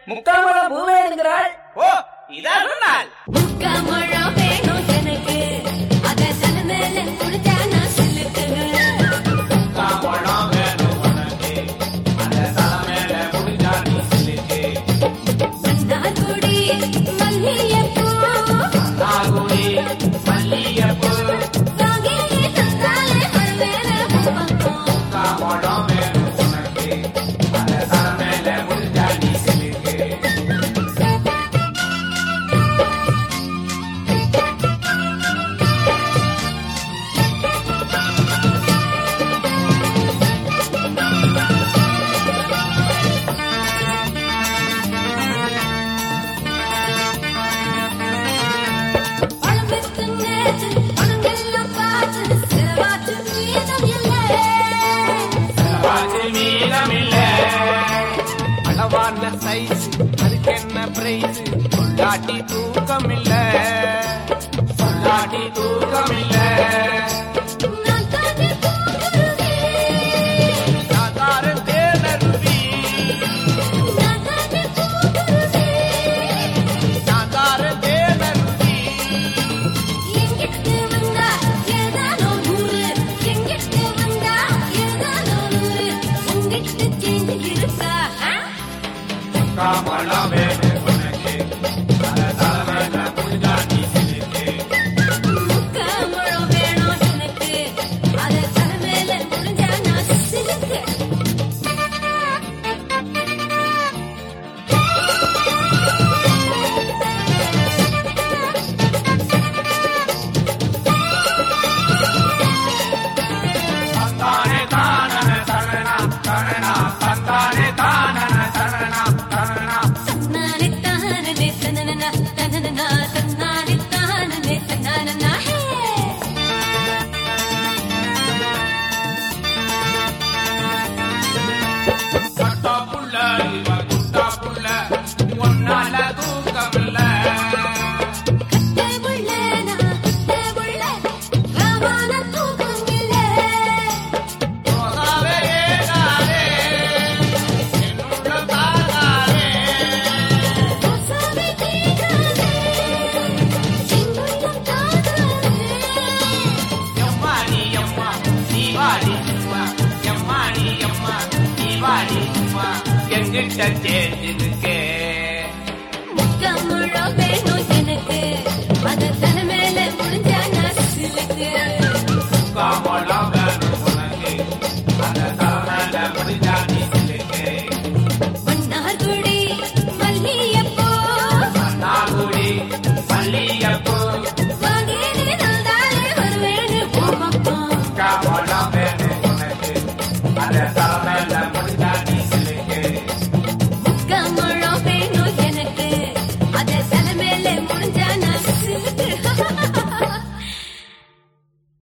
முக்காமலம் பூவேனுங்கிறாள் ஓ இதான் சொன்னால் முக்கமழம் வேணும் எனக்கு அத தலை மேல குடிச்சா நான் சிலுக்குவேன் காமழம் வேணும் உனக்கு அந்த தலைமையில முடிஞ்சா நீ சிலுக்கு நாகுடி மல்லிகைப்பூ நாகுடி மல்லிகைப்பூ சாங்கியே தந்தாலே மறுவேல பூப்பக்கும் காமழம் வேணும் உனக்கு அந்த தலைமையில முடிஞ்சா நீ சிலுக்கு பழம்பெத்து நேற்று பணங்கள்லாம் பார்த்து செலவாற்று வீதம் இல்லை வாசி மீதமில்ல அளவான சைஸ் அதுக்கு என்ன பிரைஸ் சொல்லாட்டி தூக்கம் இல்ல சொல்லாட்டி தூக்கம் இல்ல நான் தாண்டி போகிறேன் சாதாரண தேனருவி நான் தாண்டி போகிறேன் சாதாரண தேனருவி எங்கிட்டு வந்தா ஏதானோ நூறு எங்கிட்டு வந்தா ஏதானோ நூறு உங்கிட்டு சேஞ்சு இருக்கா ஆ? காமலாம் வேணும் உனக்கு அந்த தலைமையில முடிஞ்சா நீ சிரிக்கு முக்காமுழம் வேணும் எனக்கு அத தலை மேல முடிஞ்சா நான் சிலுக்கு தந்தானே தானன தரணா தரணா தந்தானே தானன தரணா தரணா நானே தானே தனனனா தனனனா தன்னானே தானே தனனனா ஹே பட்டா புள்ள இவ குட்டா புள்ள ஒன்னால தூக்கமில்ல தேவுள்ள நான் தேவுள்ள ராமான தூக்கம் இல்லை போகாதே ஏகாதே என்னுள்ள தாகாதே சாமி தீராதே சிங்குள்ளம் தாகாதே எம்மாடி எம்மா தீவாடி சும்மா எம்மாடி எம்மா தீவாடி சும்மா எங்கிட்ட சேர்ந்திருக்கே முக்கமுழம் வேணும் எனக்கு அத தலை மேல முடிஞ்சா நான் சிலுக்கு காமலாம் வேணும் உனக்கு அந்த தலைமையில முடிஞ்சா நீ